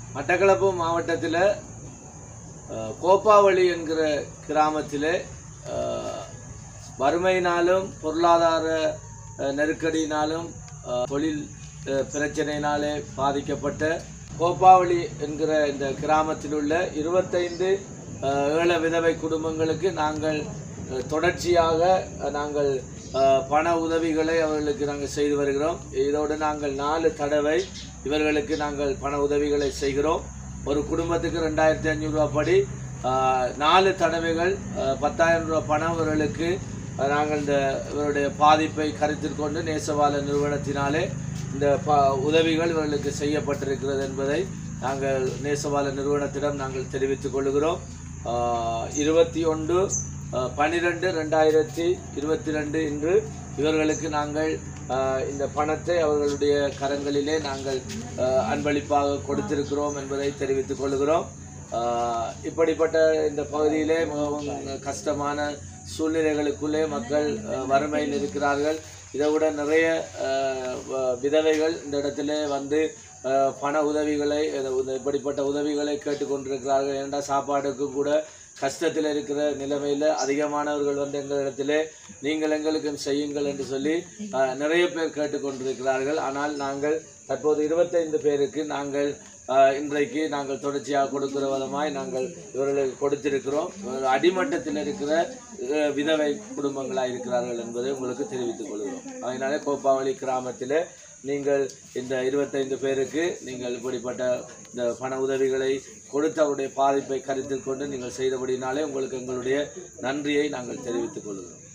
மட்டக்களப்பு மாவட்டத்தில் அஹ், கோப்பாவளி என்கிற கிராமத்தில் அஹ், வறுமையினாலும் பொருளாதார அஹ், நெருக்கடியினாலும் அஹ், தொழில் அஹ், பிரச்சனையினாலே பாதிக்கப்பட்ட கோப்பாவளி என்கிற இந்த கிராமத்தில் உள்ள இருபத்தைந்து அஹ், ஏழ விதவை குடும்பங்களுக்கு நாங்கள் அஹ், தொடர்ச்சியாக அஹ், நாங்கள் அஹ், பண உதவிகளை அவர்களுக்கு நாங்கள் செய்து வருகிறோம் இதோடு நாங்கள் நாலு தடவை இவர்களுக்கு நாங்கள் பண உதவிகளை செய்கிறோம் ஒரு குடும்பத்துக்கு ரெண்டாயிரத்தி அஞ்சூறுரூவா படி ஆஹ், நாலு தடவைகள் ஆஹ், பத்தாயிரம் ரூபாய் பணம் இவர்களுக்கு ஆஹ், நாங்கள் இந்த இவருடைய பாதிப்பை கருத்தில் கொண்டு நேசவால நிறுவனத்தினாலே இந்த ப உதவிகள் இவர்களுக்கு செய்யப்பட்டிருக்கிறது என்பதை நாங்கள் நேசவால நிறுவனத்திடம் நாங்கள் தெரிவித்துக் கொள்கிறோம் இருபத்தி ஒன்று பன்னிரெண்டு ரெண்டாயிரத்தி இருபத்தி ரெண்டு இன்று இவர்களுக்கு நாங்கள் ஆஹ், இந்த பணத்தை அவர்களுடைய கரங்களிலே நாங்கள் ஆஹ், அன்பளிப்பாக கொடுத்திருக்கிறோம் என்பதை தெரிவித்துக் கொள்கிறோம் ஆஹ், இப்படிப்பட்ட இந்த பகுதியிலே மிகவும் கஷ்டமான சூழ்நிலைகளுக்குள்ளே மக்கள் ஆஹ், வறுமையில் இருக்கிறார்கள் இதை விட நிறைய ஆஹ், வ- விதவைகள் இந்த இடத்திலே வந்து ஆஹ், பண உதவிகளை இது- இது- இப்படிப்பட்ட உதவிகளை கேட்டுக்கொண்டிருக்கிறார்கள் ஏன்டா சாப்பாடுக்கு கூட கஷ்டத்தில் இருக்கிற நிலைமையில் அதிகமானவர்கள் வந்து எங்களிடத்திலே நீங்கள் எங்களுக்கும் செய்யுங்கள் என்று சொல்லி ஆஹ், நிறைய பேர் கேட்டுக்கொண்டிருக்கிறார்கள் ஆனால் நாங்கள் தற்போது இருபத்தைந்து பேருக்கு நாங்கள் ஆஹ், இன்றைக்கு நாங்கள் தொடர்ச்சியாக கொடுக்கிற விதமாய் நாங்கள் இவர்களுக்கு கொடுத்திருக்கிறோம் இவர்கள் அடிமட்டத்தில் இருக்கிற அஹ், விதவை குடும்பங்களாக இருக்கிறார்கள் என்பதை உங்களுக்கு தெரிவித்துக் கொள்கிறோம் அதனால கோப்பாவளி கிராமத்தில் நீங்கள் இந்த இருபத்தைந்து பேருக்கு நீங்கள் இப்படிப்பட்ட இந்த பண உதவிகளை கொடுத்து அவருடைய பாதிப்பை கருத்தில் கொண்டு நீங்கள் செய்தபடினாலே உங்களுக்கு எங்களுடைய நன்றியை நாங்கள் தெரிவித்துக் கொள்கிறோம்